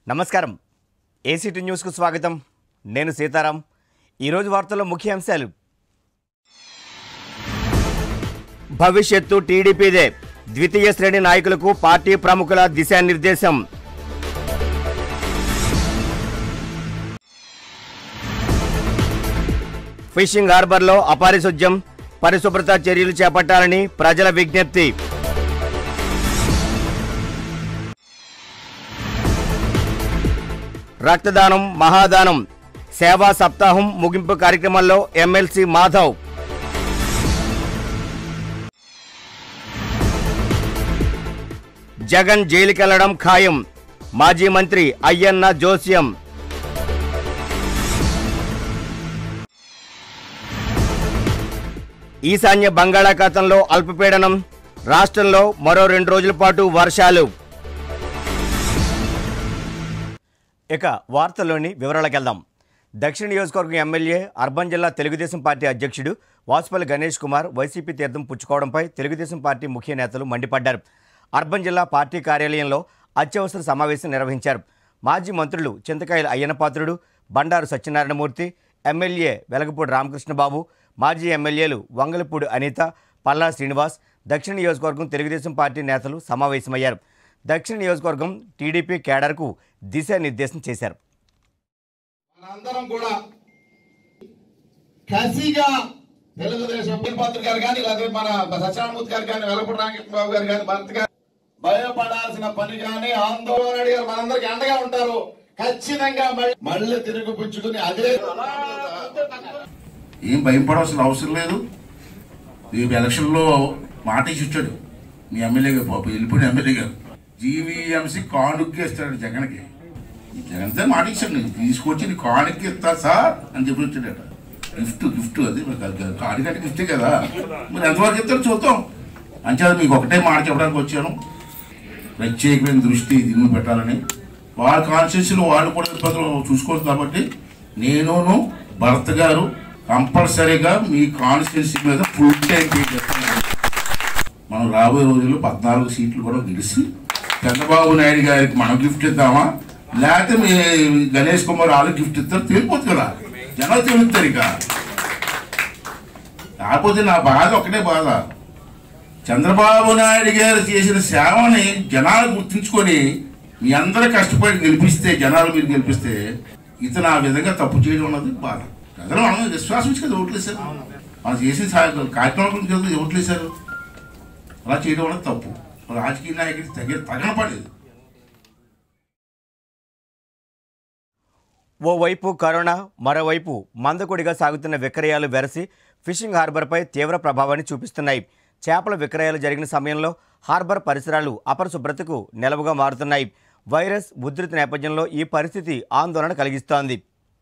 నమస్కారం ఏసీటీ న్యూస్కు స్వాగతం నేను సీతారాం ఈరోజు వార్తల్లో ముఖ్య అంశాలు భవిష్యత్తు టీడీపీదే ద్వితీయ శ్రేణి నాయకులకు పార్టీ ప్రముఖుల దిశానిర్దేశం ఫిషింగ్ హార్బర్లో అపారిశుధ్యం పరిశుభ్రత చర్యలు చేపట్టాలని ప్రజల విజ్ఞప్తి రక్తదానం మహాదానం సేవా సప్తాహం ముగింపు కార్యక్రమంలో ఎమ్మెల్సీ మాధవ్ జగన్ జైలుకెళ్లడం ఖాయం మాజీ మంత్రి అయ్యన్న జోస్యం ఈశాన్య బంగాళాఖాతంలో అల్పపీడనం రాష్ట్రంలో మరో రెండు రోజుల పాటు వర్షాలు ఇక వార్తల్లోని వివరాలకు వెళ్దాం దక్షిణ నియోజకవర్గం ఎమ్మెల్యే అర్బన్ జిల్లా తెలుగుదేశం పార్టీ అధ్యక్షుడు వాసుపల్లి గణేష్ కుమార్ వైసీపీ తీర్థం పుచ్చుకోవడంపై తెలుగుదేశం పార్టీ ముఖ్య నేతలు మండిపడ్డారు అర్బన్ జిల్లా పార్టీ కార్యాలయంలో అత్యవసర సమావేశం నిర్వహించారు మాజీ మంత్రులు చింతకాయల అయ్యన్నపాత్రుడు బండారు సత్యనారాయణమూర్తి ఎమ్మెల్యే వెలగపూడి రామకృష్ణబాబు మాజీ ఎమ్మెల్యేలు వంగలపూడి అనిత పల్లా శ్రీనివాస్ దక్షిణ నియోజకవర్గం తెలుగుదేశం పార్టీ నేతలు సమావేశమయ్యారు దక్షిణ నియోజకవర్గం టీడీపీ కేడర్కు దిశానిర్దేశం చేశారు మనందరం కూడా కసిగా తెలుగుదేశం పాత్ర గారు కానీ లేదా మన సత్యనారాయణమూర్తి గారు కానీ వెలపూడి రామకృష్ణ బాబు గారు కానీ భరత్ గారు భయపడాల్సిన పని కానీ ఆందోళన గారు మనందరికి అండగా ఉంటారు ఖచ్చితంగా మళ్ళీ- మళ్ళీ తిరిగి పుచ్చుకుని అదే ఏం భయపడాల్సిన అవసరం లేదు ఈ ఎలక్షన్లో మాట ఇచ్చి వచ్చాడు మీ ఎమ్మెల్యే గారు పాప వెళ్ళిపోయిన ఎమ్మెల్యే గారు జీవీఎంసీ కానుక్కి ఇస్తాడు జగన్కి ఈ జగన్తో మాట ఇచ్చాడు నేను తీసుకొచ్చి నీ కానుక్కి ఇస్తా సార్ అని చెప్పి వచ్చాడట గిఫ్ట్ గిఫ్ట్ అది కాడి కంటే గిఫ్టే కదా మరి ఎంతవరకు ఇస్తారో చూద్దాం అంచేది మీకు ఒకటే మాట చెప్పడానికి వచ్చాను ప్రత్యేకమైన దృష్టి దీని మీద పెట్టాలని వాళ్ళ కాన్స్టిట్యూన్సీలో వాళ్ళు కూడా ఇబ్బందులు చూసుకోవచ్చు కాబట్టి నేనును భర్త గారు కంపల్సరీగా మీ కాన్స్టిట్యున్సీ మీద ఫుల్ టైం పే చేస్తాను మనం రాబోయే రోజుల్లో పద్నాలుగు సీట్లు కూడా గెలిచి చంద్రబాబు నాయుడు గారికి మనం గిఫ్ట్ ఇద్దామా లేకపోతే మీ గణేష్ కుమార్ వాళ్ళకి గిఫ్ట్ ఇస్తారు తెలిపోతుంది కదా జనాలు తెలుస్తారు ఇక కాకపోతే నా బాధ ఒకటే బాధ చంద్రబాబు నాయుడు గారు చేసిన సేవని జనాలు గుర్తుంచుకొని మీ అందరూ కష్టపడి గెలిపిస్తే జనాలు మీరు గెలిపిస్తే ఇతను ఆ విధంగా తప్పు చేయడం అన్నది బాధ ప్రజలు మనం విశ్వాసం ఇచ్చి కదా ఓట్లేశారు మనం చేసిన సా- కార్యక్రమాల గురించి కదా ఓట్లేశారు అలా చేయడం అనేది తప్పు రాజకీయ నాయకుడికి తగిన తగన పడేది ఓవైపు కరోనా మరోవైపు మందకొడిగా సాగుతున్న విక్రయాలు వెరసి ఫిషింగ్ హార్బర్పై తీవ్ర ప్రభావాన్ని చూపిస్తున్నాయి చేపల విక్రయాలు జరిగిన సమయంలో హార్బర్ పరిసరాలు అపరిశుభ్రతకు నెలవుగా మారుతున్నాయి వైరస్ ఉధృతి నేపథ్యంలో ఈ పరిస్థితి ఆందోళన కలిగిస్తోంది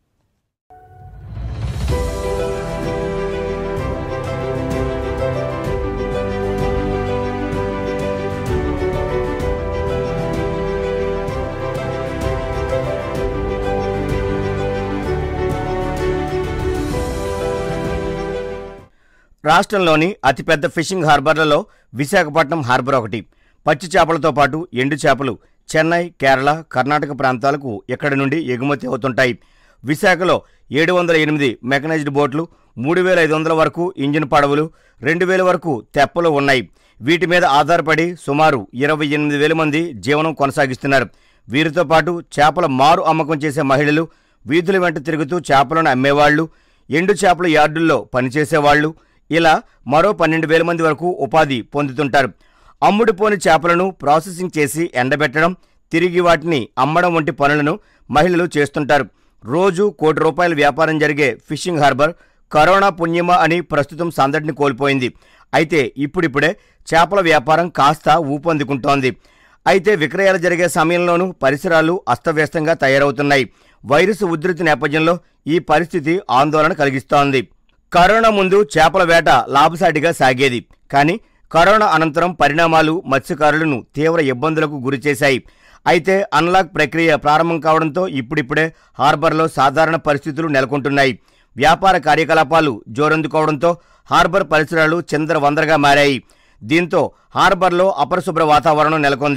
రాష్ట్రంలోని అతిపెద్ద ఫిషింగ్ హార్బర్లలో విశాఖపట్నం హార్బర్ ఒకటి పచ్చి చేపలతో పాటు ఎండు చేపలు చెన్నై కేరళ కర్ణాటక ప్రాంతాలకు ఇక్కడి నుండి ఎగుమతి అవుతుంటాయి విశాఖలో ఏడు వందల ఎనిమిది మెకనైజ్డ్ బోట్లు మూడు వేల ఐదు వందల వరకు ఇంజిన్ పడవలు రెండు వేల వరకు తెప్పలు ఉన్నాయి వీటి మీద ఆధారపడి సుమారు ఇరవై ఎనిమిది వేల మంది జీవనం కొనసాగిస్తున్నారు వీరితో పాటు చేపల మారు అమ్మకం చేసే మహిళలు వీధుల వెంట తిరుగుతూ చేపలను అమ్మేవాళ్లు ఎండు చేపల యార్డుల్లో పనిచేసేవాళ్లు ఇలా మరో పన్నెండు వేల మంది వరకు ఉపాధి పొందుతుంటారు అమ్ముడుపోని చేపలను ప్రాసెసింగ్ చేసి ఎండబెట్టడం తిరిగి వాటిని అమ్మడం వంటి పనులను మహిళలు చేస్తుంటారు రోజు కోటి రూపాయల వ్యాపారం జరిగే ఫిషింగ్ హార్బర్ కరోనా పుణ్యమా అని ప్రస్తుతం సందడిని కోల్పోయింది అయితే ఇప్పుడిప్పుడే చేపల వ్యాపారం కాస్త ఊపందుకుంటోంది అయితే విక్రయాలు జరిగే సమయంలోనూ పరిసరాలు అస్తవ్యస్తంగా తయారవుతున్నాయి వైరస్ ఉధృతి నేపథ్యంలో ఈ పరిస్థితి ఆందోళన కలిగిస్తోంది కరోనా ముందు చేపల వేట లాభసాటిగా సాగేది కానీ కరోనా అనంతరం పరిణామాలు మత్స్యకారులను తీవ్ర ఇబ్బందులకు గురిచేశాయి అయితే అన్లాక్ ప్రక్రియ ప్రారంభం కావడంతో ఇప్పుడిప్పుడే హార్బర్లో సాధారణ పరిస్థితులు నెలకొంటున్నాయి వ్యాపార కార్యకలాపాలు జోరందుకోవడంతో హార్బర్ పరిసరాలు చిందరవందరగా మారాయి దీంతో హార్బర్లో అపరిశుభ్ర వాతావరణం నెలకొంది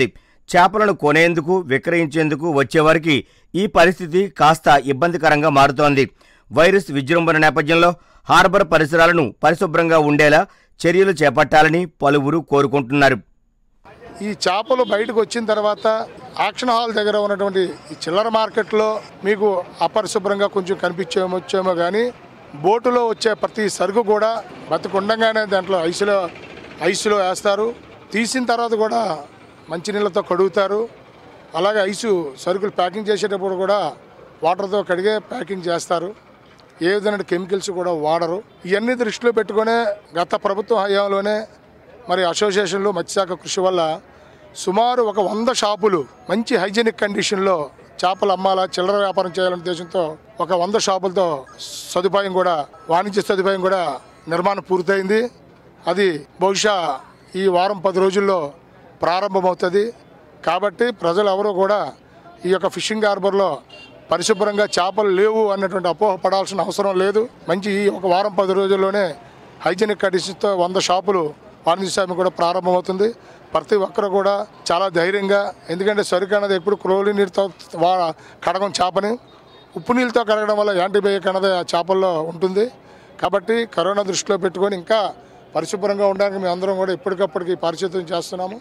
చేపలను కొనేందుకు విక్రయించేందుకు వచ్చేవారికి ఈ పరిస్థితి కాస్త ఇబ్బందికరంగా మారుతోంది వైరస్ విజృంభణ నేపథ్యంలో హార్బర్ పరిసరాలను పరిశుభ్రంగా ఉండేలా చర్యలు చేపట్టాలని పలువురు కోరుకుంటున్నారు ఈ చేపలు బయటకు వచ్చిన తర్వాత ఆక్షన్ హాల్ దగ్గర ఉన్నటువంటి ఈ చిల్లర మార్కెట్లో మీకు అపరిశుభ్రంగా కొంచెం కనిపించేమో వచ్చేమో కానీ బోటులో వచ్చే ప్రతి సరుకు కూడా బతికుండగానే దాంట్లో ఐసులో ఐసులో వేస్తారు తీసిన తర్వాత కూడా మంచినీళ్ళతో కడుగుతారు అలాగే ఐసు సరుకులు ప్యాకింగ్ చేసేటప్పుడు కూడా వాటర్తో కడిగే ప్యాకింగ్ చేస్తారు ఏ విధమైన కెమికల్స్ కూడా వాడరు ఇవన్నీ దృష్టిలో పెట్టుకునే గత ప్రభుత్వ హయాంలోనే మరి అసోసియేషన్లు మత్స్యశాఖ కృషి వల్ల సుమారు ఒక వంద షాపులు మంచి హైజీనిక్ కండిషన్లో చేపలు అమ్మాలా చిల్లర వ్యాపారం చేయాలనే ఉద్దేశంతో ఒక వంద షాపులతో సదుపాయం కూడా వాణిజ్య సదుపాయం కూడా నిర్మాణం పూర్తయింది అది బహుశా ఈ వారం పది రోజుల్లో ప్రారంభమవుతుంది కాబట్టి ప్రజలు ఎవరు కూడా ఈ యొక్క ఫిషింగ్ హార్బర్లో పరిశుభ్రంగా చేపలు లేవు అన్నటువంటి అపోహ పడాల్సిన అవసరం లేదు మంచి ఈ ఒక వారం పది రోజుల్లోనే హైజీనిక్ కండిషన్స్తో వంద షాపులు వాణిజ్య స్వామి కూడా ప్రారంభమవుతుంది ప్రతి ఒక్కరు కూడా చాలా ధైర్యంగా ఎందుకంటే సరుకు అనేది ఎప్పుడు క్రోలి నీరుతో వా కడగం చేపని ఉప్పు నీళ్ళతో కడగడం వల్ల యాంటీబయాటిక్ అనేది ఆ చేపల్లో ఉంటుంది కాబట్టి కరోనా దృష్టిలో పెట్టుకొని ఇంకా పరిశుభ్రంగా ఉండడానికి మేము అందరం కూడా ఎప్పటికప్పటికి పరిశుభ్రం చేస్తున్నాము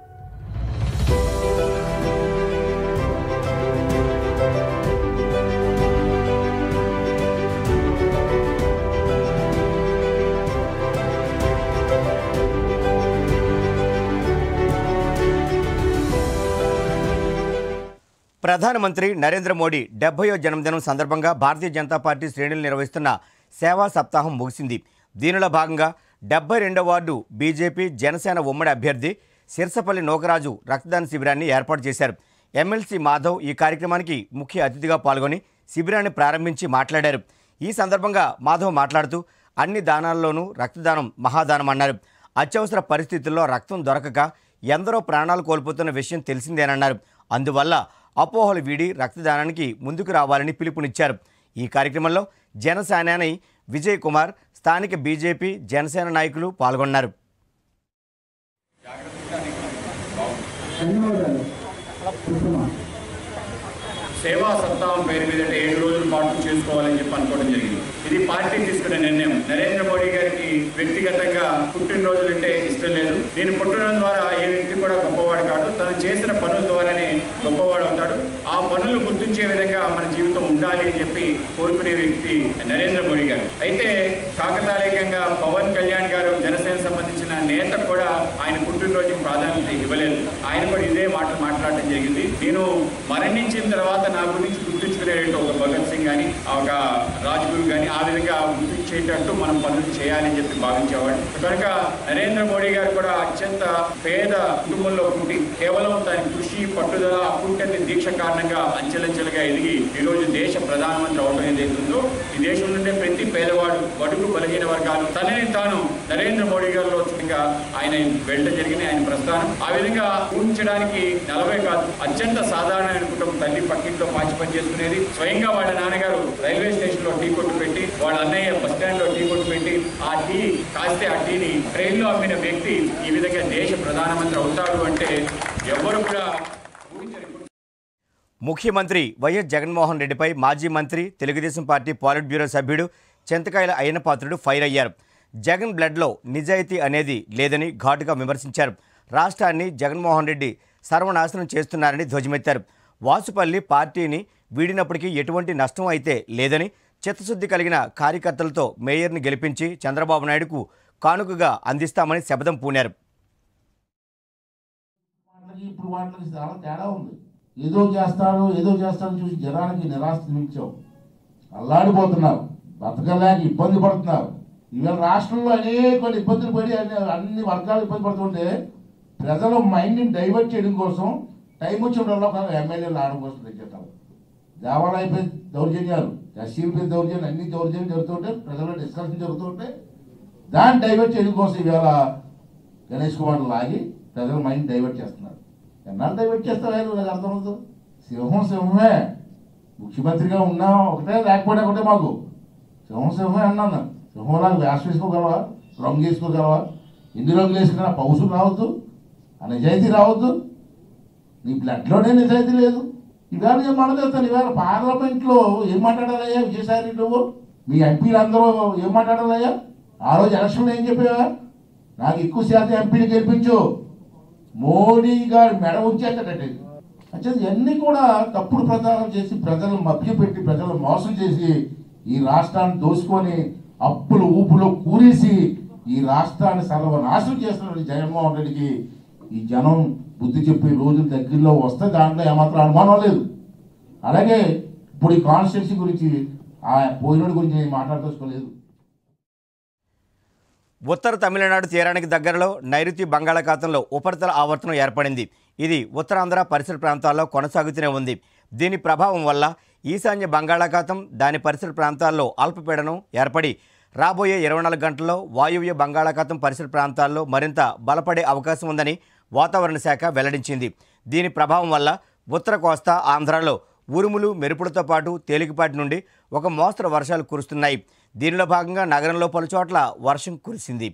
ప్రధానమంత్రి నరేంద్ర మోడీ డెబ్బయో జన్మదినం సందర్భంగా భారతీయ జనతా పార్టీ శ్రేణులు నిర్వహిస్తున్న సేవా సప్తాహం ముగిసింది దీనిలో భాగంగా డెబ్బై రెండవ వార్డు బీజేపీ జనసేన ఉమ్మడి అభ్యర్థి సిరసపల్లి నోకరాజు రక్తదాన శిబిరాన్ని ఏర్పాటు చేశారు ఎమ్మెల్సీ మాధవ్ ఈ కార్యక్రమానికి ముఖ్య అతిథిగా పాల్గొని శిబిరాన్ని ప్రారంభించి మాట్లాడారు ఈ సందర్భంగా మాధవ్ మాట్లాడుతూ అన్ని దానాల్లోనూ రక్తదానం మహాదానం అన్నారు అత్యవసర పరిస్థితుల్లో రక్తం దొరకక ఎందరో ప్రాణాలు కోల్పోతున్న విషయం తెలిసిందేనన్నారు అందువల్ల అపోహలు వీడి రక్తదానానికి ముందుకు రావాలని పిలుపునిచ్చారు ఈ కార్యక్రమంలో జనసేనాని విజయ్ కుమార్ స్థానిక బీజేపీ జనసేన నాయకులు పాల్గొన్నారు సేవా సప్తాహం పేరు మీద ఏడు రోజుల పాటు చేసుకోవాలని చెప్పి అనుకోవడం జరిగింది ఇది పార్టీ తీసుకున్న నిర్ణయం నరేంద్ర మోడీ గారికి వ్యక్తిగతంగా పుట్టినరోజులు అంటే ఇష్టం లేదు నేను పుట్టడం ద్వారా ఏ వ్యక్తి కూడా గొప్పవాడు కాదు తను చేసిన పనుల ద్వారానే గొప్పవాడు అవుతాడు ఆ పనులు గుర్తించే విధంగా మన జీవితం ఉండాలి అని చెప్పి కోరుకునే వ్యక్తి నరేంద్ర మోడీ గారు అయితే కాకతాళీయంగా పవన్ కళ్యాణ్ గారు జనసేన సంబంధించిన నేత కూడా ఆయన పుట్టినరోజుకి ప్రాధాన్యత ఇవ్వలేదు ఆయన కూడా ఇదే మాటలు మాట్లాడటం జరిగింది నేను మరణించిన తర్వాత నా గురించి గుర్తుంచుకునేటట్టు ఒక భగత్ సింగ్ కానీ ఒక రాజ్గురు కానీ ఆ విధంగా గుర్తించేటట్టు మనం పనులు చేయాలని చెప్పి భావించేవాడు కనుక నరేంద్ర మోడీ గారు కూడా అత్యంత పేద కుటుంబంలో పుట్టి కేవలం తన కృషి పట్టుదల అకుంఠని దీక్ష కారణంగా అంచెలంచెలుగా ఎదిగి ఈ రోజు దేశ ప్రధానమంత్రి అవడం ఏదైతుందో ఈ దేశంలో ఉండే ప్రతి పేదవాడు బడుగు బలహీన వర్గాలు తనని తాను నరేంద్ర మోడీ గారిలో చుట్టంగా ఆయన వెళ్ళడం జరిగింది ఆయన ప్రస్థానం ఆ విధంగా ఊహించడానికి నలభై కాదు అత్యంత సాధారణమైన కుటుంబం తల్లి పక్కింట్లో పాచి పని చేసుకునేది స్వయంగా వాళ్ళ నాన్నగారు రైల్వే స్టేషన్ లో టీ కొట్టు పెట్టి వాళ్ళ అన్నయ్య బస్ స్టాండ్ లో టీ కొట్టు పెట్టి ఆ టీ కాస్తే ఆ టీని ట్రైన్ లో అమ్మిన వ్యక్తి ఈ విధంగా దేశ ప్రధానమంత్రి అవుతాడు అంటే ఎవరు కూడా ఊహించరు ముఖ్యమంత్రి వైఎస్ జగన్మోహన్ రెడ్డిపై మాజీ మంత్రి తెలుగుదేశం పార్టీ పాలిట్ బ్యూరో సభ్యుడు చింతకాయల అయ్యనపాత్రుడు ఫైర్ అయ్యారు జగన్ బ్లడ్లో నిజాయితీ అనేది లేదని ఘాటుగా విమర్శించారు రాష్ట్రాన్ని జగన్మోహన్ రెడ్డి సర్వనాశనం చేస్తున్నారని ధ్వజమెత్తారు వాసుపల్లి పార్టీని వీడినప్పటికీ ఎటువంటి నష్టం అయితే లేదని చిత్తశుద్ధి కలిగిన కార్యకర్తలతో మేయర్ని గెలిపించి చంద్రబాబు నాయుడుకు కానుకగా అందిస్తామని శపథం పూనారు మాటలకి ఇప్పుడు మాటలకి చాలా తేడా ఉంది ఏదో చేస్తాడు ఏదో చేస్తాడని చూసి జనానికి నిరాశ మించాం అల్లాడిపోతున్నారు బతకలేక ఇబ్బంది పడుతున్నారు ఇవాళ రాష్ట్రంలో అనేక ఇబ్బందులు పడి అన్ని అన్ని వర్గాలు ఇబ్బంది పడుతుంటే ప్రజల మైండ్ని డైవర్ట్ చేయడం కోసం టైం వచ్చినప్పుడు ఒక ఎమ్మెల్యేలు ఆడడం కోసం తెచ్చేటారు దేవాలయపై దౌర్జన్యాలు ఎస్సీలపై దౌర్జన్యం అన్ని దౌర్జన్యం జరుగుతుంటే ప్రజల డిస్కషన్ జరుగుతుంటే దాన్ని డైవర్ట్ చేయడం కోసం ఇవాళ గణేష్ కుమార్ లాగి ప్రజల మైండ్ డైవర్ట్ చేస్తున్నారు ఎన్నాళ్ళు డైవర్ట్ చేస్తావా నువ్వు నాకు అర్థమవుతుంది సింహం సింహమే ముఖ్యమంత్రిగా ఉన్నా ఒకటే లేకపోయినా ఒకటే మాకు సింహం సింహమే అన్నాను సింహంలాగా వేషం వేసుకోగలవా రంగు వేసుకోగలవా ఎన్ని రంగులు వేసుకున్నా పౌసులు రావద్దు ఆ నిజాయితీ రావద్దు నీ బ్లడ్లోనే నిజాయితీ లేదు ఇవాళ ఏం మాట్లాడతాను ఇవాళ పార్లమెంట్లో ఏం మాట్లాడాలయ్యా విజయసాయి నువ్వు మీ ఎంపీలు అందరూ ఏం మాట్లాడాలయ్యా ఆ రోజు ఎలక్షన్లో ఏం చెప్పావా నాకు ఎక్కువ శాతం ఎంపీలు గెలిపించు మోడీ గారు మెడ ఉంచేస్తాడండి అంటే ఇవన్నీ కూడా తప్పుడు ప్రచారం చేసి ప్రజలను మభ్యపెట్టి ప్రజలను మోసం చేసి ఈ రాష్ట్రాన్ని దోసుకొని అప్పులు ఊపులో కూరేసి ఈ రాష్ట్రాన్ని సర్వనాశనం చేస్తున్న జగన్మోహన్ రెడ్డికి ఈ జనం బుద్ధి చెప్పే రోజులు దగ్గరలో వస్తే దాంట్లో ఏమాత్రం అనుమానం లేదు అలాగే ఇప్పుడు ఈ కాన్స్టిట్యూన్సీ గురించి ఆ పోయినోడి గురించి నేను మాట్లాడుకోలేదు ఉత్తర తమిళనాడు తీరానికి దగ్గరలో నైరుతి బంగాళాఖాతంలో ఉపరితల ఆవర్తనం ఏర్పడింది ఇది ఉత్తరాంధ్ర పరిసర ప్రాంతాల్లో కొనసాగుతూనే ఉంది దీని ప్రభావం వల్ల ఈశాన్య బంగాళాఖాతం దాని పరిసర ప్రాంతాల్లో అల్పపీడనం ఏర్పడి రాబోయే ఇరవై నాలుగు గంటల్లో వాయువ్య బంగాళాఖాతం పరిసర ప్రాంతాల్లో మరింత బలపడే అవకాశం ఉందని వాతావరణ శాఖ వెల్లడించింది దీని ప్రభావం వల్ల ఉత్తర కోస్తా ఆంధ్రాలో ఉరుములు మెరుపులతో పాటు తేలికపాటి నుండి ఒక మోస్తరు వర్షాలు కురుస్తున్నాయి దీనిలో భాగంగా నగరంలో పలుచోట్ల వర్షం కురిసింది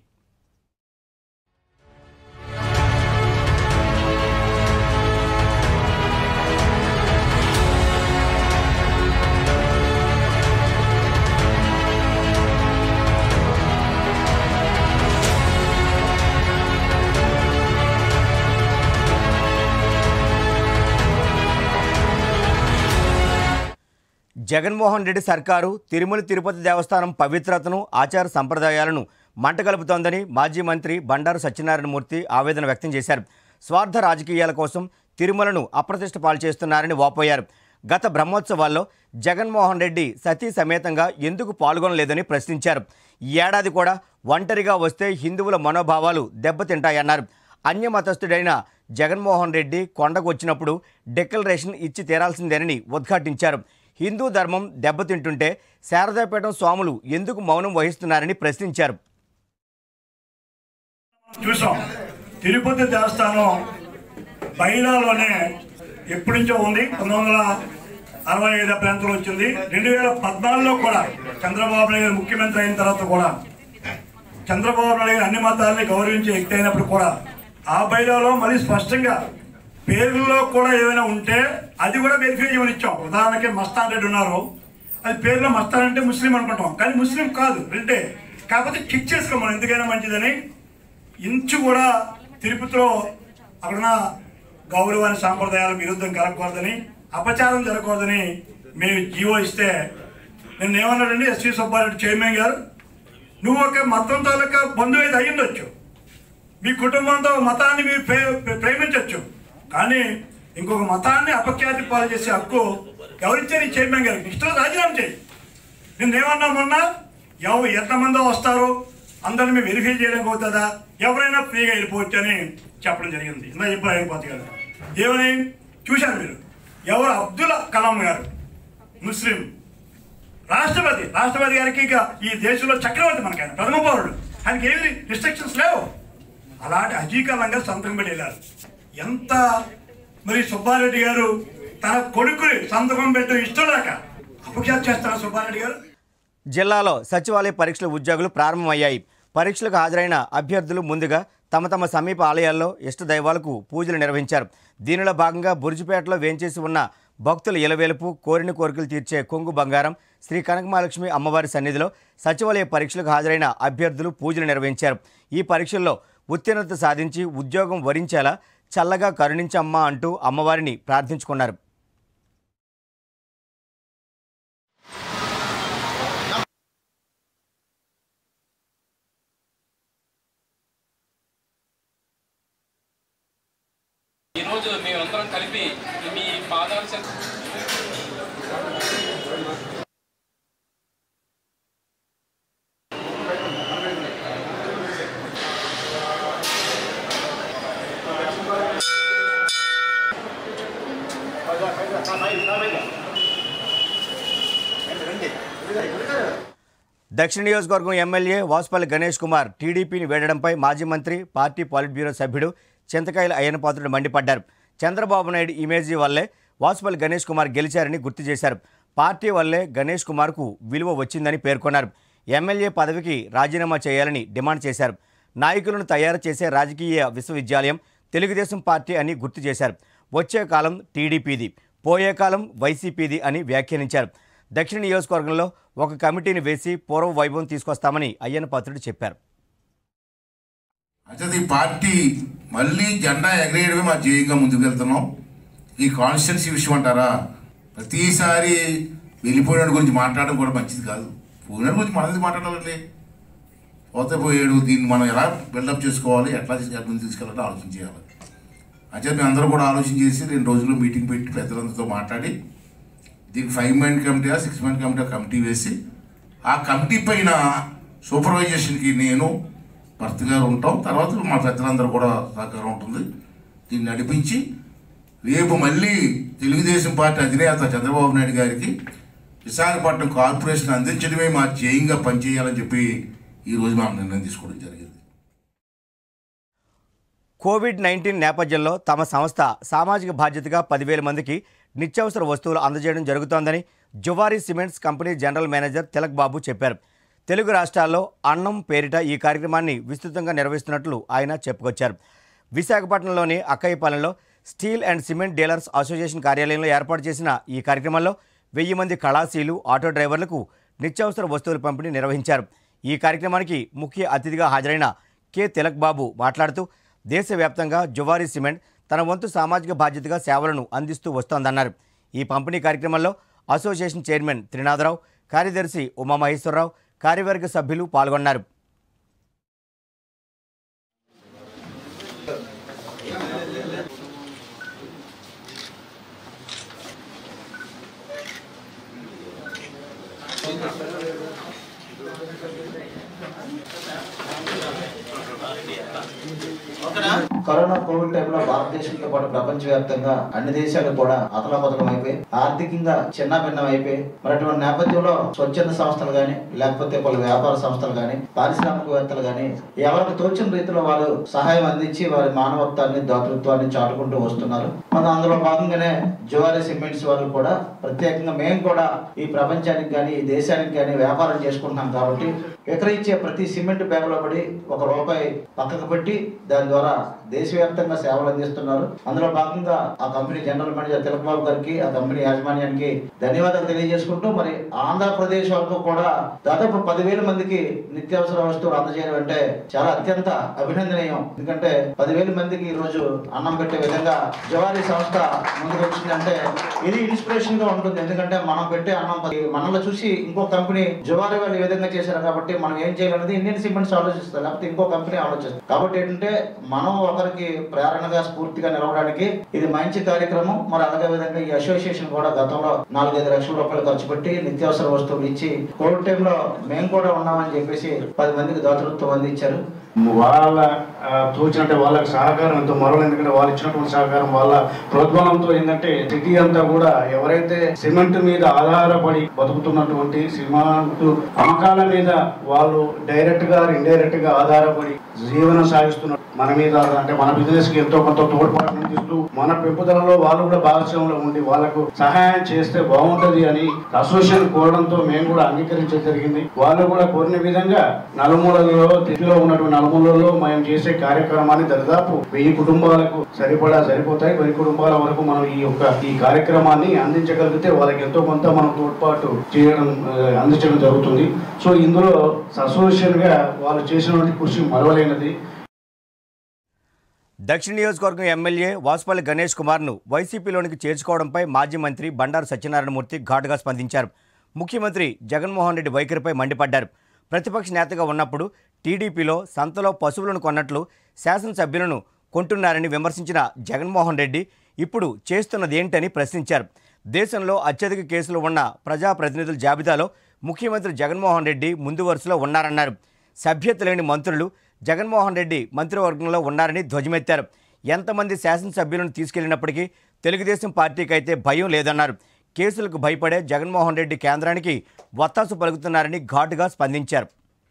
జగన్మోహన్ రెడ్డి సర్కారు తిరుమల తిరుపతి దేవస్థానం పవిత్రతను ఆచార సంప్రదాయాలను మంటగలుపుతోందని మాజీ మంత్రి బండారు సత్యనారాయణమూర్తి ఆవేదన వ్యక్తం చేశారు స్వార్థ రాజకీయాల కోసం తిరుమలను అప్రతిష్ట పాలు చేస్తున్నారని వాపోయారు గత బ్రహ్మోత్సవాల్లో జగన్మోహన్ రెడ్డి సతీ సమేతంగా ఎందుకు పాల్గొనలేదని ప్రశ్నించారు ఈ ఏడాది కూడా ఒంటరిగా వస్తే హిందువుల మనోభావాలు దెబ్బతింటాయన్నారు అన్యమతస్థుడైన జగన్మోహన్ రెడ్డి కొండకు వచ్చినప్పుడు డిక్లరేషన్ ఇచ్చి తీరాల్సిందేనని ఉద్ఘాటించారు హిందూ ధర్మం దెబ్బతింటుంటే శారదాపీఠం స్వాములు ఎందుకు మౌనం వహిస్తున్నారని ప్రశ్నించారు చూసాం తిరుపతి దేవస్థానం బైలాలోనే ఎప్పటి నుంచో ఉంది పంతొమ్మిది వందల అరవై ఐదు ప్రాంతంలో వచ్చింది రెండు వేల పద్నాలుగులో కూడా చంద్రబాబు నాయుడు ముఖ్యమంత్రి అయిన తర్వాత కూడా చంద్రబాబు నాయుడు గారు అన్ని మతాలని గౌరవించే వ్యక్తి అయినప్పుడు కూడా ఆ బైలాలో మళ్ళీ స్పష్టంగా పేర్లలో కూడా ఏమైనా ఉంటే అది కూడా వెరిఫై చేయమని ఇచ్చాం ఉదాహరణకి మస్తాన్ రెడ్డి ఉన్నారు అది పేరులో మస్తాన్ అంటే ముస్లిం అనుకుంటాం కానీ ముస్లిం కాదు రెండే కాకపోతే చెక్ చేసుకోం మనం ఎందుకైనా మంచిదని ఇంచు కూడా తిరుపతిలో అక్కడున్న గౌరవాన్ని సాంప్రదాయాల విరుద్ధం కలగకూడదని అపచారం జరగకూడదని మేము జీవో ఇస్తే నేను ఏమన్నాడండి ఎస్వి సుబ్బారెడ్డి చైర్మన్ గారు నువ్వు ఒక మతం తాలూకా బంధువు అయితే అయ్యుండొచ్చు మీ కుటుంబంతో మతాన్ని మీరు ప్రే ప్రేమించవచ్చు కానీ ఇంకొక మతాన్ని అపఖ్యాతి పాలు చేసే హక్కు ఎవరిచ్చారు ఈ చైర్మన్ గారికి ఇష్టం రాజీనామా చేయి నిన్నేమన్నా మొన్న ఎవ ఎంతమందో వస్తారు అందరిని మేము వెరిఫై చేయడానికి అవుతుందా ఎవరైనా ఫ్రీగా వెళ్ళిపోవచ్చు అని చెప్పడం జరిగింది ఇందా చెప్పారు అయిపోతే గారు ఏమని చూశారు మీరు ఎవరు అబ్దుల్ కలాం గారు ముస్లిం రాష్ట్రపతి రాష్ట్రపతి గారికి ఇక ఈ దేశంలో చక్రవర్తి మనకి ఆయన ప్రథమ పౌరుడు ఆయనకి ఏమి రిస్ట్రిక్షన్స్ లేవు అలాంటి అజీకాలంగా సంతకం పెట్టి వెళ్ళారు ఎంత మరి సుబ్బారెడ్డి గారు తన కొడుకుని సంతకం పెట్టడం ఇష్టం లేక అపఖ్యాతి చేస్తారు సుబ్బారెడ్డి గారు జిల్లాలో సచివాలయ పరీక్షల ఉద్యోగులు ప్రారంభమయ్యాయి పరీక్షలకు హాజరైన అభ్యర్థులు ముందుగా తమ తమ సమీప ఆలయాల్లో ఇష్ట దైవాలకు పూజలు నిర్వహించారు దీనిలో భాగంగా బుర్జిపేటలో వేంచేసి ఉన్న భక్తుల ఇలవేలుపు కోరిన కోరికలు తీర్చే కొంగు బంగారం శ్రీ కనకమహాలక్ష్మి అమ్మవారి సన్నిధిలో సచివాలయ పరీక్షలకు హాజరైన అభ్యర్థులు పూజలు నిర్వహించారు ఈ పరీక్షల్లో ఉత్తీర్ణత సాధించి ఉద్యోగం వరించేలా చల్లగా కరుణించమ్మా అంటూ అమ్మవారిని ప్రార్థించుకున్నారు ఈరోజు మేమందరం కలిపి మీ పాదాల చెంత దక్షిణ నియోజకవర్గం ఎమ్మెల్యే వాసుపల్లి గణేష్ కుమార్ టీడీపీని వేడడంపై మాజీ మంత్రి పార్టీ పాలిట్ బ్యూరో సభ్యుడు చింతకాయల అయ్యనపాత్రుడు మండిపడ్డారు చంద్రబాబు నాయుడు ఇమేజీ వల్లే వాసుపల్లి గణేష్ కుమార్ గెలిచారని గుర్తు చేశారు పార్టీ వల్లే గణేష్ కుమార్కు విలువ వచ్చిందని పేర్కొన్నారు ఎమ్మెల్యే పదవికి రాజీనామా చేయాలని డిమాండ్ చేశారు నాయకులను తయారు చేసే రాజకీయ విశ్వవిద్యాలయం తెలుగుదేశం పార్టీ అని గుర్తు చేశారు వచ్చే కాలం టీడీపీది పోయే కాలం వైసీపీది అని వ్యాఖ్యానించారు దక్షిణ నియోజకవర్గంలో ఒక కమిటీని వేసి పూర్వ వైభవం తీసుకొస్తామని అయ్యన్న పాత్రుడు చెప్పారు అయితే ఈ పార్టీ మళ్ళీ జెండా ఎగరేయడమే మా ధ్యేయంగా ముందుకు వెళ్తున్నాం ఈ కాన్స్టిట్యున్సీ విషయం అంటారా ప్రతిసారి వెళ్ళిపోయిన గురించి మాట్లాడడం కూడా మంచిది కాదు పోయిన గురించి మనది మాట్లాడాలండి పోతే పోయాడు దీన్ని మనం ఎలా బిల్డప్ చేసుకోవాలి ఎట్లా తీసుకు- ఎట్లా ముందుకు తీసుకెళ్ళాలో ఆలోచన చేయాలి అయితే మేము అందరూ కూడా ఆలోచన చేసి రెండు రోజులు మీటింగ్ పెట్టి పెద్దలందరితో మాట్లాడి దీనికి five man committee six man committee committee వేసి ఆ కమిటీ పైన సూపర్వైజేషన్కి నేను భర్త గారు ఉంటాం తర్వాత మా పెద్దలందరూ కూడా సహకారం ఉంటుంది దీన్ని నడిపించి రేపు మళ్ళీ తెలుగుదేశం పార్టీ అధినేత చంద్రబాబు నాయుడు గారికి విశాఖపట్నం కార్పొరేషన్ అందించడమే మా ధ్యేయంగా పనిచేయాలని చెప్పి ఈరోజు మేము నిర్ణయం తీసుకోవడం జరిగింది కోవిడ్ నైన్టీన్ నేపథ్యంలో తమ సంస్థ సామాజిక బాధ్యతగా పదివేల మందికి నిత్యావసర వస్తువులు అందజేయడం జరుగుతోందని Zuari cements company general manager Tilak Babu చెప్పారు తెలుగు రాష్ట్రాల్లో అన్నం పేరిట ఈ కార్యక్రమాన్ని విస్తృతంగా నిర్వహిస్తున్నట్లు ఆయన చెప్పుకొచ్చారు విశాఖపట్నంలోని అక్కయ్యపాలెంలో steel and cement dealers association కార్యాలయంలో ఏర్పాటు చేసిన ఈ కార్యక్రమంలో వెయ్యి మంది కళాశీలు ఆటో డ్రైవర్లకు నిత్యావసర వస్తువుల పంపిణీ నిర్వహించారు ఈ కార్యక్రమానికి ముఖ్య అతిథిగా హాజరైన కె తిలక్ బాబు మాట్లాడుతూ దేశవ్యాప్తంగా జువారీ సిమెంట్ తన వంతు సామాజిక బాధ్యతగా సేవలను అందిస్తూ వస్తోందన్నారు ఈ పంపిణీ కార్యక్రమంలో అసోసియేషన్ చైర్మన్ త్రినాథరావు కార్యదర్శి ఉమామహేశ్వరరావు కార్యవర్గ సభ్యులు పాల్గొన్నారు కరోనా కోవిడ్ టైంలో భారతదేశంతో పాటు ప్రపంచవ్యాప్తంగా అన్ని దేశాలు కూడా అతలాపతలం అయిపోయి ఆర్థికంగా చిన్న భిన్నం అయిపోయి మరి అటువంటి నేపథ్యంలో స్వచ్ఛంద సంస్థలు గాని లేకపోతే పలు వ్యాపార సంస్థలు గాని పారిశ్రామికవేత్తలు గాని ఎవరికి తోచిన రీతిలో వాళ్ళు సహాయం అందించి వారి మానవత్వాన్ని దాతృత్వాన్ని చాటుకుంటూ వస్తున్నారు మన అందులో భాగంగానే జువారీ సిమెంట్స్ వాళ్ళు కూడా ప్రత్యేకంగా మేము కూడా ఈ ప్రపంచానికి కానీ ఈ దేశానికి కానీ వ్యాపారం చేసుకుంటున్నాం కాబట్టి విక్రయించే ప్రతి సిమెంట్ బ్యాగ్ లో పడి ఒక రూపాయి పక్కకు పెట్టి దాని ద్వారా దేశవ్యాప్తంగా సేవలు అందిస్తున్నారు అందులో భాగంగా ఆ company general manager Tilak Babu గారికి ఆ కంపెనీ యాజమాన్యానికి ధన్యవాదాలు తెలియజేసుకుంటూ మరి ఆంధ్రప్రదేశ్ వరకు కూడా దాదాపు పదివేల మందికి నిత్యావసర వస్తువులు అందజేయడం అంటే చాలా అత్యంత అభినందనీయం ఎందుకంటే పదివేల మందికి ఈ రోజు అన్నం పెట్టే విధంగా జవారీ సంస్థ ముందుకు వచ్చిందంటే ఇది ఇన్స్పిరేషన్ గా ఉంటుంది ఎందుకంటే మనం పెట్టే అన్నం పది- మనల్ని చూసి ఇంకో కంపెనీ జవారీ వాళ్ళు ఈ విధంగా చేశారు కాబట్టి మనం ఏం చేయాలనేది ఇండియన్ సిమెంట్స్ ఆలోచిస్తారు లేకపోతే ఇంకో కంపెనీ ఆలోచిస్తారు కాబట్టి ఏంటంటే మనం ఒకరికి ప్రేరణగా స్ఫూర్తిగా నిలవడానికి ఇది మంచి కార్యక్రమం మరి అలాగే విధంగా ఈ అసోసియేషన్ కూడా గతంలో నాలుగైదు లక్షల రూపాయలు ఖర్చు పెట్టి నిత్యావసర వస్తువులు ఇచ్చి కోవిడ్ టైంలో మేము కూడా ఉన్నామని చెప్పేసి పది మందికి దాతృత్వం అందించారు వాళ్ళ ఆ, తోచినట్టే వాళ్ళకి సహకారం ఎంతో మరొకరు ఎందుకంటే వాళ్ళు ఇచ్చినటువంటి సహకారం వాళ్ళ ప్రోద్బలంతో ఏంటంటే సిటీ అంతా కూడా ఎవరైతే సిమెంట్ మీద ఆధారపడి బతుకుతున్నటువంటి సిమెంట్ అమ్మకాల మీద వాళ్ళు డైరెక్ట్ గా ఇండైరెక్ట్ గా ఆధారపడి జీవనం సాగిస్తున్నారు మన మీద అంటే మన బిజినెస్ కి ఎంతో కొంత తోడ్పాటు అందిస్తూ మన పెంపుదలలో వాళ్ళు కూడా భాగస్వామ్యంలో ఉండి వాళ్ళకు సహాయం చేస్తే బాగుంటది అని అసోసియేషన్ కోరడంతో మేము కూడా అంగీకరించడం జరిగింది వాళ్ళు కూడా కోరిన విధంగా నలుమూలలో తిరిగిలో ఉన్నటువంటి నలుమూలలో మేము చేసే కార్యక్రమాన్ని దాదాపు వెయ్యి కుటుంబాలకు సరిపడా సరిపోతాయి వెయ్యి కుటుంబాల వరకు మనం ఈ యొక్క ఈ కార్యక్రమాన్ని అందించగలిగితే వాళ్ళకి ఎంతో కొంత మనం తోడ్పాటు చేయడం ఆ, అందించడం జరుగుతుంది సో ఇందులో అసోసియేషన్ గా వాళ్ళు చేసినటువంటి కృషి మరవలేనిది దక్షిణ నియోజకవర్గం ఎమ్మెల్యే వాసుపల్లి గణేష్ కుమార్ను వైసీపీలోనికి చేర్చుకోవడంపై మాజీ మంత్రి బండారు సత్యనారాయణమూర్తి ఘాటుగా స్పందించారు ముఖ్యమంత్రి జగన్మోహన్ రెడ్డి వైఖరిపై మండిపడ్డారు ప్రతిపక్ష నేతగా ఉన్నప్పుడు టీడీపీలో సంతలో పశువులను కొన్నట్లు శాసనసభ్యులను కొంటున్నారని విమర్శించిన జగన్మోహన్ రెడ్డి ఇప్పుడు చేస్తున్నదేంటని ప్రశ్నించారు దేశంలో అత్యధిక కేసులు ఉన్న ప్రజాప్రతినిధుల జాబితాలో ముఖ్యమంత్రి జగన్మోహన్ రెడ్డి ముందు వరుసలో ఉన్నారన్నారు సభ్యత లేని మంత్రులు జగన్మోహన్ రెడ్డి మంత్రివర్గంలో ఉన్నారని ధ్వజమెత్తారు ఎంతమంది శాసనసభ్యులను తీసుకెళ్లినప్పటికీ తెలుగుదేశం పార్టీకి అయితే భయం లేదన్నారు కేసులకు భయపడే జగన్మోహన్ రెడ్డి కేంద్రానికి వత్తాసు పలుకుతున్నారని ఘాటుగా స్పందించారు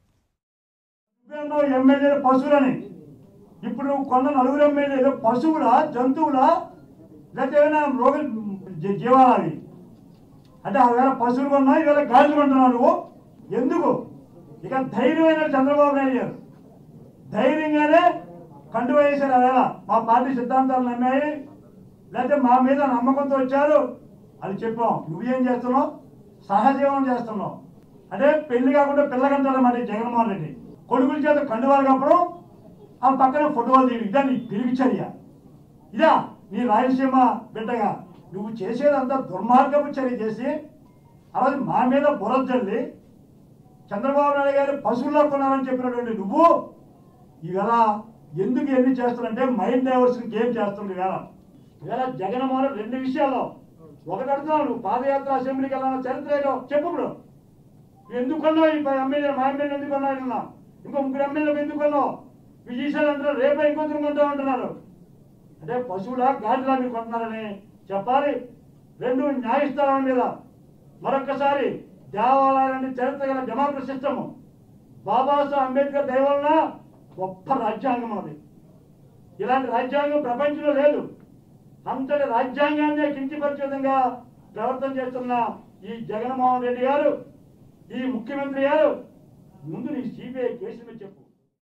ఎమ్మెల్యే పశువులని ఇప్పుడు నువ్వు కొన్న నలుగురు ఎమ్మెల్యేలు పశువులా జంతువులా లేకపోతే ఏమైనా రోగ జీ- జీవాలు అంటే ఆవేళ పశువులు కొన్నా ఈవేళ గాజులు కొంటున్నావు నువ్వు ఎందుకు ఇక ధైర్యమైన చంద్రబాబు నాయుడు గారు ధైర్యంగానే కండువ వేశారు అవేళ మా పార్టీ సిద్ధాంతాలు నమ్మాయి లేకపోతే మా మీద నమ్మకంతో వచ్చారు అది చెప్పాం నువ్వేం చేస్తున్నావు సహజీవనం చేస్తున్నావు అంటే పెళ్లి కాకుండా పిల్లకంటాడు మరి జగన్మోహన్ రెడ్డి కొడుకుల చేత కండువాలు కప్పడం ఆ పక్కన ఫోటోలు తీయడం ఇదా నీ తిరిగి చర్య ఇదా నీ రాయలసీమ బిడ్డగా నువ్వు చేసేదంతా దుర్మార్గపు చర్య చేసి అలాగే మా మీద బురద చల్లి చంద్రబాబు నాయుడు గారు పశువుల్లో కొన్నారని చెప్పినటువంటి నువ్వు ఇవాళ ఎందుకు ఎన్ని చేస్తారంటే మైండ్ డైవర్స్ గేమ్ చేస్తుంది ఇవాళ ఇవాళ జగన్మోహన్ రెడ్డి రెండు విషయాల్లో ఒకటి అడుగుతున్నావు నువ్వు పాదయాత్ర అసెంబ్లీకి వెళ్ళాలని చరిత్ర ఏదో చెప్పు ఇప్పుడు నువ్వు ఎందుకు కొన్నావు ఈ ఎమ్మెల్యే మా ఎమ్మెల్యే ఎందుకు కొన్నావు అన్నా ఇంకో ముగ్గురు ఎమ్మెల్యేలు ఎందుకు కొన్నావు విజయసాయి అంటున్నారు రేపే ఇంకో కొంటావు అంటున్నారు అంటే పశువుల గాడిలా మీరు కొంటున్నారని చెప్పాలి రెండు న్యాయస్థానం మీద మరొక్కసారి దేవాలయాన్ని చరిత్ర గల డెమోక్రసీ సిస్టమ్ బాబాసాహెబ్ అంబేద్కర్ దయ వలన గొప్ప రాజ్యాంగం అది ఇలాంటి రాజ్యాంగం ప్రపంచంలో లేదు అంతటి రాజ్యాంగాన్ని కించిపరిచే విధంగా ప్రవర్తన చేస్తున్న ఈ జగన్మోహన్ రెడ్డి గారు ఈ ముఖ్యమంత్రి గారు ముందు నీ సిబిఐ కేసు మీద చెప్పు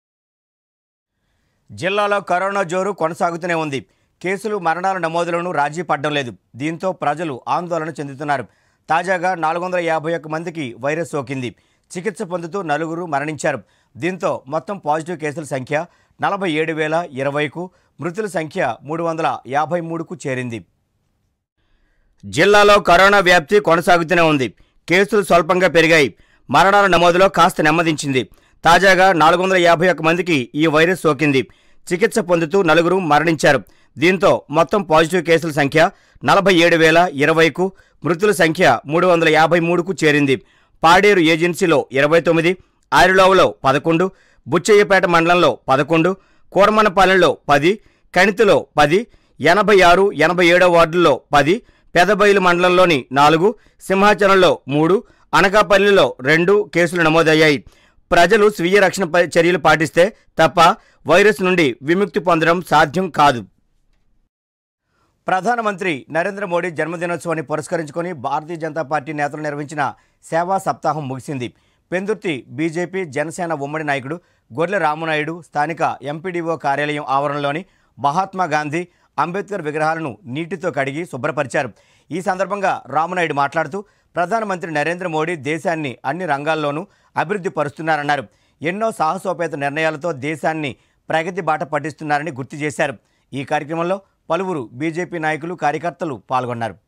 జిల్లాలో కరోనా జోరు కొనసాగుతూనే ఉంది కేసులు మరణాల నమోదులను రాజీ పడడం లేదు దీంతో ప్రజలు ఆందోళన చెందుతున్నారు తాజాగా నాలుగు వందల యాభై ఒక్క మందికి వైరస్ సోకింది చికిత్స పొందుతూ నలుగురు మరణించారు దీంతో మొత్తం పాజిటివ్ కేసుల సంఖ్య నలభై ఏడు వేల ఇరవైకు మృతుల సంఖ్య మూడు వందల యాభై మూడుకు చేరింది జిల్లాలో కరోనా వ్యాప్తి కొనసాగుతూనే ఉంది కేసులు స్వల్పంగా పెరిగాయి మరణాల నమోదులో కాస్త నెమ్మదించింది తాజాగా నాలుగు వందల యాభై ఒక్క మందికి ఈ వైరస్ సోకింది చికిత్స పొందుతూ నలుగురు మరణించారు దీంతో మొత్తం పాజిటివ్ కేసుల సంఖ్య నలభై ఏడు వేల ఇరవైకు మృతుల సంఖ్య మూడు వందల యాభై మూడుకు చేరింది పాడేరు ఏజెన్సీలో ఇరవై తొమ్మిది ఆరిలోవలో పదకొండు బుచ్చయ్యపేట మండలంలో పదకొండు కోరమనపాలెంలో పది కణితిలో పది ఎనభై ఆరు ఎనభై ఏడో వార్డుల్లో పది పెదబయలు మండలంలోని నాలుగు సింహాచలంలో మూడు అనకాపల్లిలో రెండు కేసులు నమోదయ్యాయి ప్రజలు స్వీయ రక్షణ ప- చర్యలు పాటిస్తే తప్ప వైరస్ నుండి విముక్తి పొందడం సాధ్యం కాదు ప్రధానమంత్రి నరేంద్ర మోడీ జన్మదినోత్సవాన్ని పురస్కరించుకొని భారతీయ జనతా పార్టీ నేతలు నిర్వహించిన సేవా సప్తాహం ముగిసింది పెందుర్తి బీజేపీ జనసేన ఉమ్మడి నాయకుడు గొర్రె రామనాయుడు స్థానిక ఎంపీడీఓ కార్యాలయం ఆవరణలోని మహాత్మా గాంధీ అంబేద్కర్ విగ్రహాలను నీటితో కడిగి శుభ్రపరిచారు ఈ సందర్భంగా రామనాయుడు మాట్లాడుతూ ప్రధానమంత్రి నరేంద్ర మోడీ దేశాన్ని అన్ని రంగాల్లోనూ అభివృద్ధి పరుస్తున్నారన్నారు ఎన్నో సాహసోపేత నిర్ణయాలతో దేశాన్ని ప్రగతి బాట పట్టిస్తున్నారని గుర్తు చేశారు ఈ కార్యక్రమంలో పలువురు బీజేపీ నాయకులు కార్యకర్తలు పాల్గొన్నారు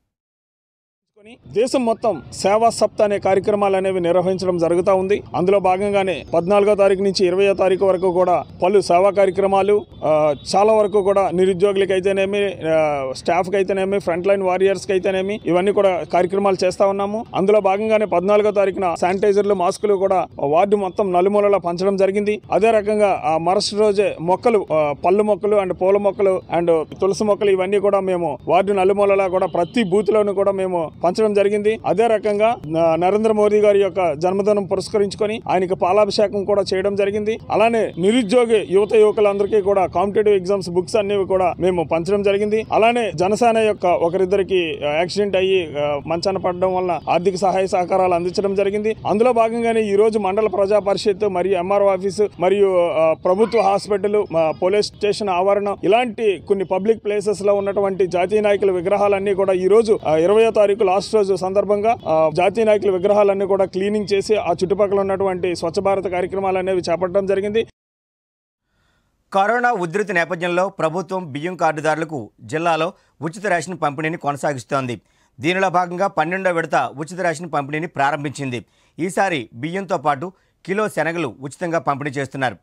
దేశం మొత్తం సేవా సప్తా అనే కార్యక్రమాలు అనేవి నిర్వహించడం జరుగుతూ ఉంది అందులో భాగంగానే పద్నాలుగో తారీఖు నుంచి ఇరవయో తారీఖు వరకు కూడా పలు సేవా కార్యక్రమాలు ఆ, చాలా వరకు కూడా నిరుద్యోగులకి అయితేనేమి ఆ, స్టాఫ్కి అయితేనేమి ఫ్రంట్ లైన్ వారియర్స్కి అయితేనేమి ఇవన్నీ కూడా కార్యక్రమాలు చేస్తా ఉన్నాము అందులో భాగంగానే పద్నాలుగో తారీఖున శానిటైజర్లు మాస్కులు కూడా వార్డు మొత్తం నలుమూలలో పంచడం జరిగింది అదే రకంగా ఆ మరుసటి రోజే మొక్కలు ఆ, పళ్ళు మొక్కలు అండ్ పూల మొక్కలు అండ్ తులసి మొక్కలు ఇవన్నీ కూడా మేము వార్డు నలుమూలలా కూడా ప్రతి బూత్ లోను కూడా మేము పంచడం జరిగింది అదే రకంగా న- నరేంద్ర మోదీ గారి యొక్క జన్మదినం పురస్కరించుకొని ఆయనకి పాలాభిషేకం కూడా చేయడం జరిగింది అలానే నిరుద్యోగి యువత యువకులందరికీ కూడా కాంపిటేటివ్ ఎగ్జామ్స్ బుక్స్ అన్ని కూడా మేము పంచడం జరిగింది అలానే జనసేన యొక్క ఒకరిద్దరికి ఆ, యాక్సిడెంట్ అయ్యి ఆ, మంచాన పడడం వల్ల ఆర్థిక సహాయ సహకారాలు అందించడం జరిగింది అందులో భాగంగానే ఈ రోజు మండల ప్రజా పరిషత్ మరియు ఎంఆర్ఓ ఆఫీసు మరియు ఆ, ప్రభుత్వ హాస్పిటల్ మా పోలీస్ స్టేషన్ ఆవరణం ఇలాంటి కొన్ని పబ్లిక్ ప్లేసెస్ లో ఉన్నటువంటి జాతీయ నాయకుల విగ్రహాలన్నీ కూడా ఈ రోజు ఇరవయో తారీఖు లాస్ట్ రోజు సందర్భంగా ఆ, జాతీయ నాయకుల విగ్రహాలన్నీ కూడా క్లీనింగ్ చేసి ఆ చుట్టుపక్కల ఉన్నటువంటి స్వచ్ఛ భారత్ కార్యక్రమాలు అనేవి చేపట్టడం జరిగింది కరోనా ఉధృతి నేపథ్యంలో ప్రభుత్వం బియ్యం కార్డుదారులకు జిల్లాలో ఉచిత రేషన్ పంపిణీని కొనసాగిస్తోంది దీనిలో భాగంగా పన్నెండో విడత ఉచిత రేషన్ పంపిణీని ప్రారంభించింది ఈసారి బియ్యంతో పాటు కిలో శనగలు ఉచితంగా పంపిణీ చేస్తున్నారు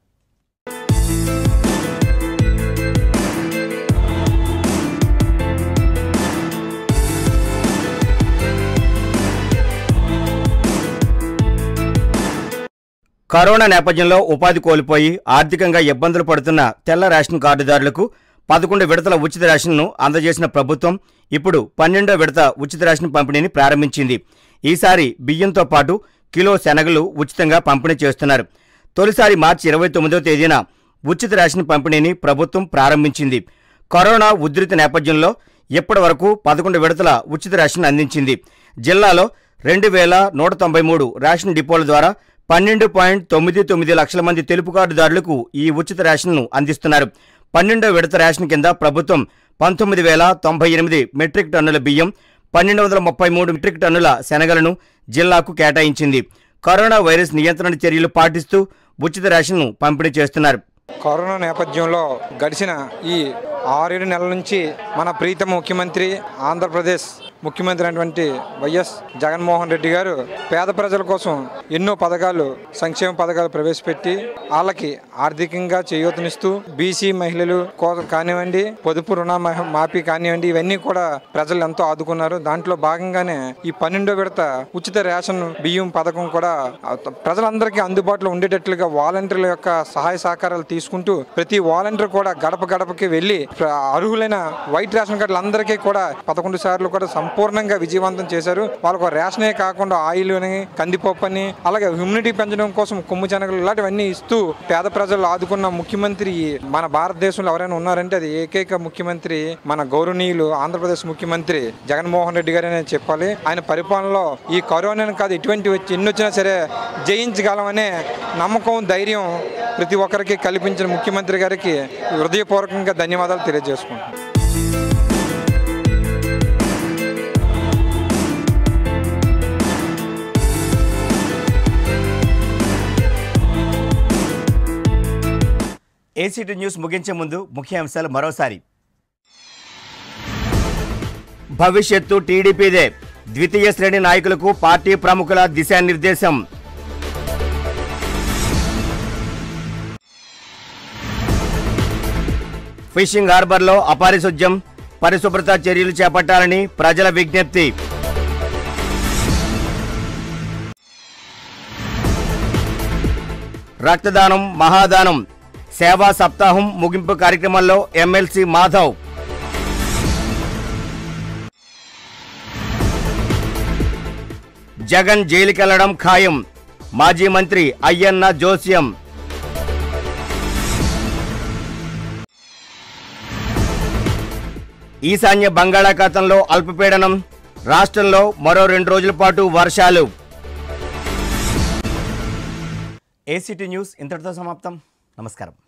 కరోనా నేపథ్యంలో ఉపాధి కోల్పోయి ఆర్థికంగా ఇబ్బందులు పడుతున్న తెల్ల రేషన్ కార్డుదారులకు పదకొండు విడతల ఉచిత రేషన్ను అందజేసిన ప్రభుత్వం ఇప్పుడు పన్నెండో విడత ఉచిత రేషన్ పంపిణీని ప్రారంభించింది ఈసారి బియ్యంతో పాటు కిలో శనగలు ఉచితంగా పంపిణీ చేస్తున్నారు తొలిసారి మార్చి ఇరవై తొమ్మిదో తేదీన ఉచిత రేషన్ పంపిణీని ప్రభుత్వం ప్రారంభించింది కరోనా ఉధృతి నేపథ్యంలో ఇప్పటి వరకు పదకొండు విడతల ఉచిత రేషన్ అందించింది జిల్లాలో రెండు వేల నూట తొంభై మూడు రేషన్ డిపోల ద్వారా పన్నెండు పాయింట్ తొమ్మిది తొమ్మిది లక్షల మంది తెలుపు కార్డుదారులకు ఈ ఉచిత రేషన్ను అందిస్తున్నారు పన్నెండో విడత రేషన్ కింద ప్రభుత్వం పంతొమ్మిది వేల తొంభై ఎనిమిది మెట్రిక్ టన్నుల బియ్యం పన్నెండు వందల ముప్పై మూడు మెట్రిక్ టన్నుల శనగలను జిల్లాకు కేటాయించింది కరోనా వైరస్ నియంత్రణ చర్యలు పాటిస్తూ ఉచిత రేషన్ను పంపిణీ చేస్తున్నారు కరోనా నేపథ్యంలో గడిచిన ఈ ఆరేడు నెలల నుంచి మన ప్రీతమ ముఖ్యమంత్రి ఆంధ్రప్రదేశ్ ముఖ్యమంత్రి అయినటువంటి వైఎస్ జగన్మోహన్ రెడ్డి గారు పేద ప్రజల కోసం ఎన్నో పథకాలు సంక్షేమ పథకాలు ప్రవేశపెట్టి వాళ్ళకి ఆర్థికంగా చేయూతనిస్తూ బీసీ మహిళలు కో- కానివ్వండి పొదుపు రుణ మహ- మాఫీ కానివ్వండి ఇవన్నీ కూడా ప్రజలు ఎంతో ఆదుకున్నారు దాంట్లో భాగంగానే ఈ పన్నెండో విడత ఉచిత రేషన్ బియ్యం పథకం కూడా ఆ, ప్రజలందరికీ అందుబాటులో ఉండేటట్లుగా వాలంటీర్ల యొక్క సహాయ సహకారాలు తీసుకుంటూ ప్రతి వాలంటీర్ కూడా గడప గడపకి వెళ్ళి ప్ర- అర్హులైన వైట్ రేషన్ కార్డులు అందరికీ కూడా పదకొండు సార్లు కూడా సంపూర్ణంగా విజయవంతం చేశారు వాళ్ళకు రేషనే కాకుండా ఆయిల్ అని కందిపప్పు అని అలాగే హ్యూమినిటీ పెంచడం కోసం కొమ్ము శనగలు ఇలాంటివన్నీ ఇస్తూ పేద ప్రజలు ఆదుకున్న ముఖ్యమంత్రి మన భారతదేశంలో ఎవరైనా ఉన్నారంటే అది ఏకైక ముఖ్యమంత్రి మన గౌరవనీయులు ఆంధ్రప్రదేశ్ ముఖ్యమంత్రి జగన్మోహన్ రెడ్డి గారనే చెప్పాలి ఆయన పరిపాలనలో ఈ కరోనాను కాదు ఎటువంటి వచ్చి ఎన్ని వచ్చినా సరే జయించగలమనే నమ్మకం ధైర్యం ప్రతి ఒక్కరికి కల్పించిన ముఖ్యమంత్రి గారికి హృదయపూర్వకంగా ధన్యవాదాలు తెలియజేసుకుంటున్నాను ఏసీటీ న్యూస్ ముగించే ముందు ముఖ్యాంశాలు మరోసారి భవిష్యత్తు టీడీపీదే ద్వితీయ శ్రేణి నాయకులకు పార్టీ ప్రముఖుల దిశానిర్దేశం ఫిషింగ్ హార్బర్లో అపారిశుధ్యం పరిశుభ్రత చర్యలు చేపట్టాలని ప్రజల విజ్ఞప్తి రక్తదానం మహాదానం సేవా సప్తాహం ముగింపు కార్యక్రమంలో ఎమ్మెల్సీ మాధవ్ జగన్ జైలుకెళ్లడం ఖాయం మాజీ మంత్రి అయ్యన్న జోస్యం ఈశాన్య బంగాళాఖాతంలో అల్పపీడనం రాష్ట్రంలో మరో రెండు రోజుల పాటు వర్షాలు ఏసీటీ న్యూస్ ఇంతటితో సమాప్తం నమస్కారం